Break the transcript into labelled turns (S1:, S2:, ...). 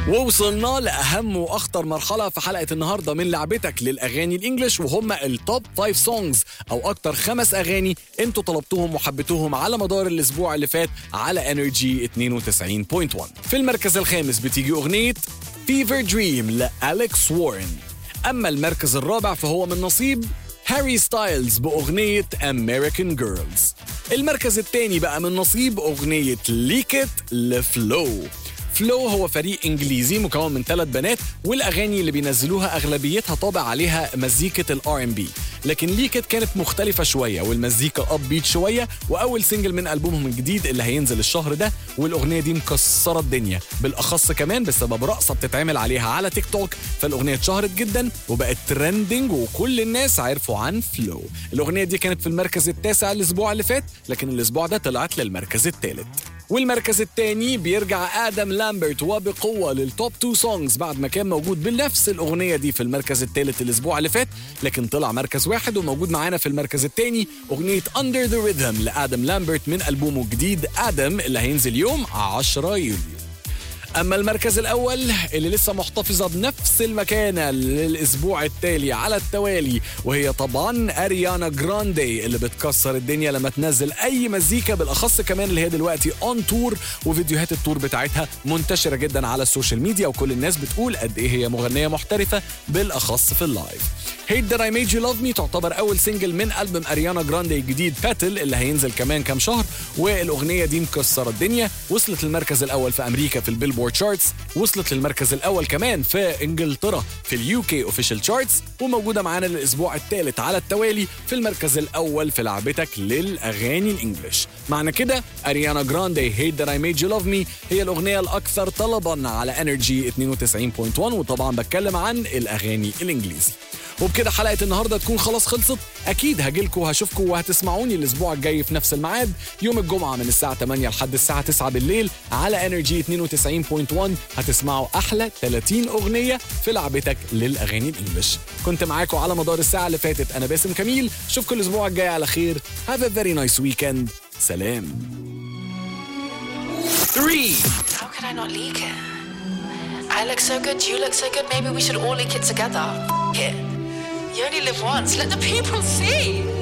S1: ووصلنا لأهم وأخطر مرحلة في حلقة النهاردة من لعبتك للأغاني الإنجليش وهم التوب 5 سونجز أو أكتر خمس أغاني أنتوا طلبتوهم وحبيتوهم على مدار الأسبوع اللي فات على انرجي 92.1 في المركز الخامس بتيجي أغنية فيفر دريم لأليكس وارن أما المركز الرابع فهو من نصيب هاري ستايلز بأغنية American Girls المركز الثاني بقى من نصيب أغنية ليكت لفلو فلو هو فريق انجليزي مكون من ثلاث بنات والاغاني اللي بينزلوها اغلبيتها طابع عليها مزيكه الار ام بي لكن ليكت كانت مختلفه شويه والمزيكا اب بيت شويه واول سنجل من البومهم الجديد اللي هينزل الشهر ده والاغنيه دي مكسره الدنيا بالاخص كمان بسبب رقصه بتتعمل عليها على تيك توك فالاغنيه اتشهرت جدا وبقت ترندنج وكل الناس عرفوا عن فلو الاغنيه دي كانت في المركز التاسع الاسبوع اللي فات لكن الاسبوع ده طلعت للمركز الثالث والمركز الثاني بيرجع ادم لامبرت وبقوه للتوب 2 سونجز بعد ما كان موجود بنفس الاغنيه دي في المركز الثالث الاسبوع اللي فات لكن طلع مركز واحد وموجود معانا في المركز الثاني اغنيه اندر ذا ريذم لادم لامبرت من البومه الجديد ادم اللي هينزل يوم 10 يوليو اما المركز الاول اللي لسه محتفظه بنفس المكانه للاسبوع التالي على التوالي وهي طبعا اريانا جراندي اللي بتكسر الدنيا لما تنزل اي مزيكا بالاخص كمان اللي هي دلوقتي اون تور وفيديوهات التور بتاعتها منتشره جدا على السوشيال ميديا وكل الناس بتقول قد ايه هي مغنيه محترفه بالاخص في اللايف هيت ذات اي ميد يو لاف مي تعتبر اول سنجل من البوم اريانا جراندي الجديد باتل اللي هينزل كمان كام شهر والاغنيه دي مكسره الدنيا وصلت للمركز الاول في امريكا في البيلبورد شارتس وصلت للمركز الاول كمان في انجلترا في اليو كي اوفيشال شارتس وموجوده معانا للاسبوع الثالث على التوالي في المركز الاول في لعبتك للاغاني الانجليش معنى كده اريانا جراندي هيت ذات اي ميد يو لاف مي هي الاغنيه الاكثر طلبا على انرجي 92.1 وطبعا بتكلم عن الاغاني الانجليزي وبكده حلقه النهارده تكون خلاص خلصت اكيد هجيلكم وهشوفكم وهتسمعوني الاسبوع الجاي في نفس الميعاد يوم الجمعه من الساعه 8 لحد الساعه 9 بالليل على انرجي 92.1 هتسمعوا احلى 30 اغنيه في لعبتك للاغاني الانجليش كنت معاكم على مدار الساعه اللي فاتت انا باسم كميل اشوفكم الاسبوع الجاي على خير have a very nice weekend سلام
S2: 3.
S3: How could I not leak it? I look so good, you look so good, maybe we should all leak it together. It. You only live once, let the people see.